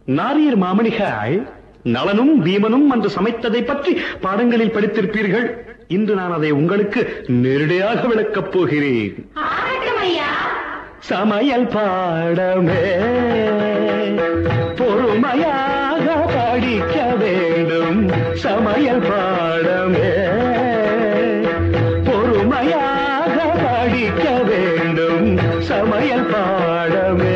நாரியர் மாமணிகள் நளனும் பீமனும் அன்று சமைத்ததை பற்றி பாடங்களில் படித்திருப்பீர்கள் இன்று நான் அதை உங்களுக்கு நேரடியாக விளக்கப் போகிறேன் ஆகட்டும் ஐயா சமையல் பாடமே பொறுமையாக படிக்க வேண்டும் சமையல் பாடமே பொறுமையாக படிக்க வேண்டும் சமையல் பாடமே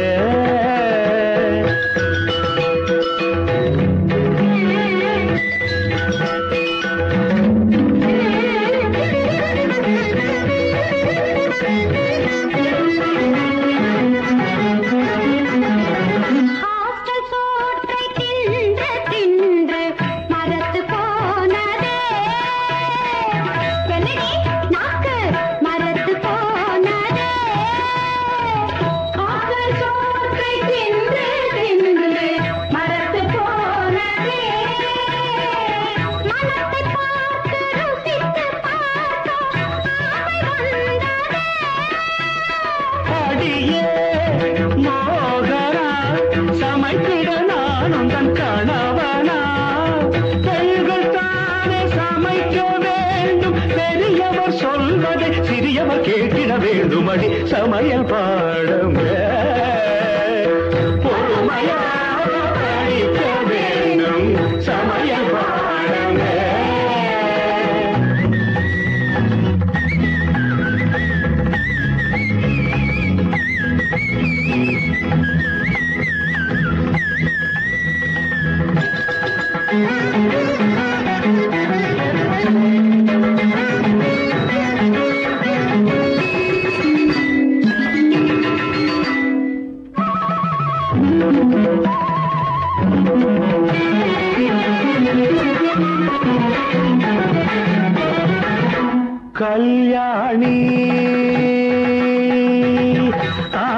ஹாஸ்டல் சோற்றை தின்று தின்று மரத்து போனதே என்னடி நாக்கு மரத்து போனதே ஹாஸ்டல் சோற்றை தின்று தின்று மரத்து போனதே மனத்தை பார்த்து ருசித்து பார்த்தோம் ஆசை வந்ததே அடியே மோகனா சமைத்திட நானும் தன் கணவனா கைகள் தானே சமைக்க வேண்டும் பெரியவர் சொல்வதை சிறியவர் கேட்டிட வேண்டும் அடி சமையல் பாடம் பொறுமையாக படிக்க வேண்டும் சமையல் பாடமே கல்யாணி ஆ,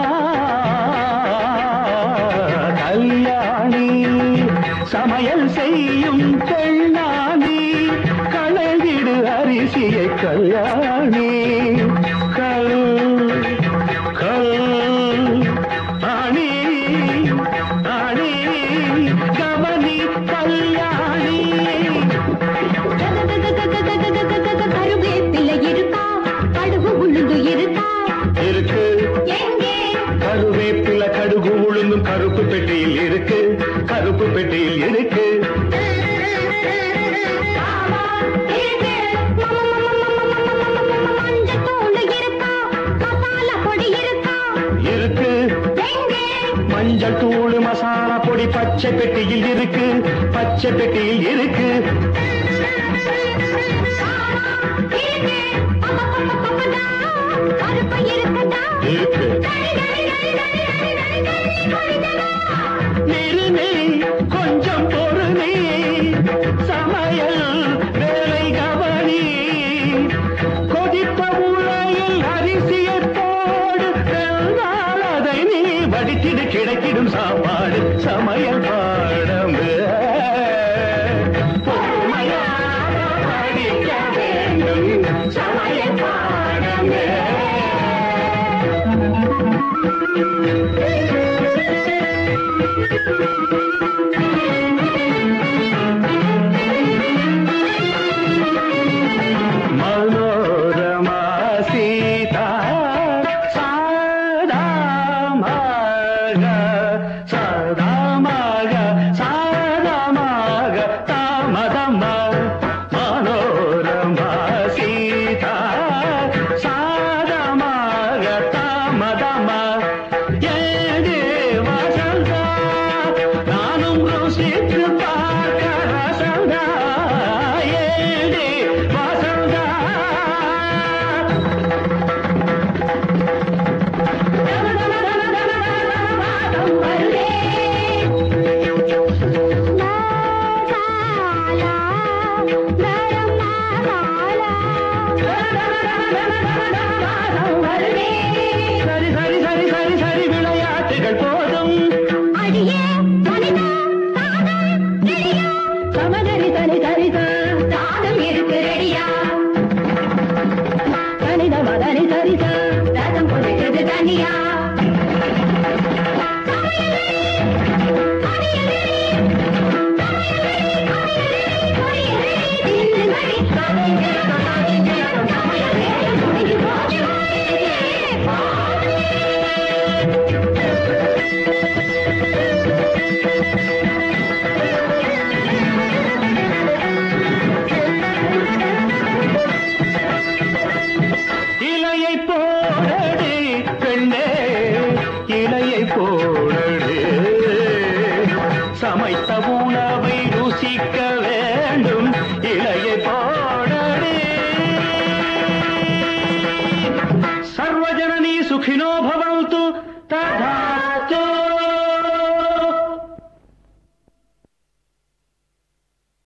கல்யாணி சமையல் செய்யும் பெண்ணானி களைவிடு அரிசியை கல்யாணி கல் கல் ஆணி ஆணி கவனி கல்யாணி கருவேப்பிலை இருக்கா கடுகு உளுந்து இருக்கா இருக்கு எங்கே கருவேப்பில கடுகு உளுந்தும் கருப்பு பெட்டியில் இருக்கு கருப்பு பெட்டியில் இருக்கு ஆமா, இருக்கு. மஞ்சத்தூள் இருக்கா மசாலா பொடி இருக்கா இருக்கு எங்கே மஞ்சள் தூள் மசாலா பொடி பச்சை பெட்டியில் இருக்கு பச்சை பெட்டியில் இருக்கு இருக்கு. அப்பப்பப்பப்பப்படா. கருப்பு இருக்குதா இருக்கு கரி, கரி, கரி, கரி, கரி, கரி, கரி, கரிதலா. நிறுநீ கொஞ்சம் பொறுநீ சமையல் வேலை கவனி கொதித்த உலையில் அரிசியை போடு வெந்தால் அதை நீ வடித்திடு கிடைக்கிடும் சாப்பாடு சமையல் பாடம் பொறுமையாக படிக்க வேண்டும் சமையல் பாடமே மனோரமா சீதா சாதாமாக சதாமாக சாதாமாக சிலையை போல்